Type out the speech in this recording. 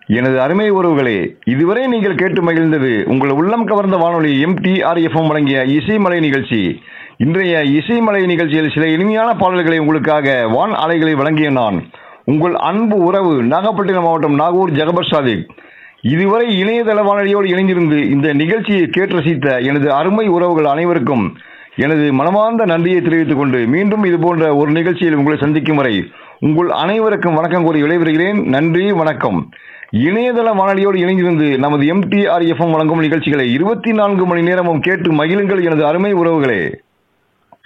எனது அருமை உறவுகளே இதுவரை நீங்கள் கேட்டு மகிழ்ந்தது உங்கள் உள்ளம் கவர்ந்த வானொலி எம்டிஆர்எஃப்எம் வழங்கிய இசைமலை நிகழ்ச்சி இன்றைய இசைமலை நிகழ்ச்சியில் சில இனிமையான பாடல்களை உங்களுக்காக வான் அலைகளை வழங்கிய நான் உங்கள் அன்பு உறவு நாகப்பட்டினம் மாவட்டம் நாகூர் ஜகபர் சாதிக் இதுவரை இணையதள வானொலியோடு இணைந்திருந்து இந்த நிகழ்ச்சியை கேட்டு ரசித்த எனது அருமை உறவுகள் அனைவருக்கும் எனது மனமார்ந்த நன்றியை தெரிவித்துக் கொண்டு மீண்டும் இது போன்ற ஒரு நிகழ்ச்சியில் உங்களை சந்திக்கும் வரை உங்கள் அனைவருக்கும் வணக்கம் கூறி விடைபெறுகிறேன் நன்றி வணக்கம் இணையதள வானொலியோடு இணைந்திருந்து நமது எம்டிஆர்எஃப்எம் வழங்கும் நிகழ்ச்சிகளை இருபத்தி நான்கு மணி நேரமும் கேட்டு மகிழுங்கள் எனது அருமை உறவுகளே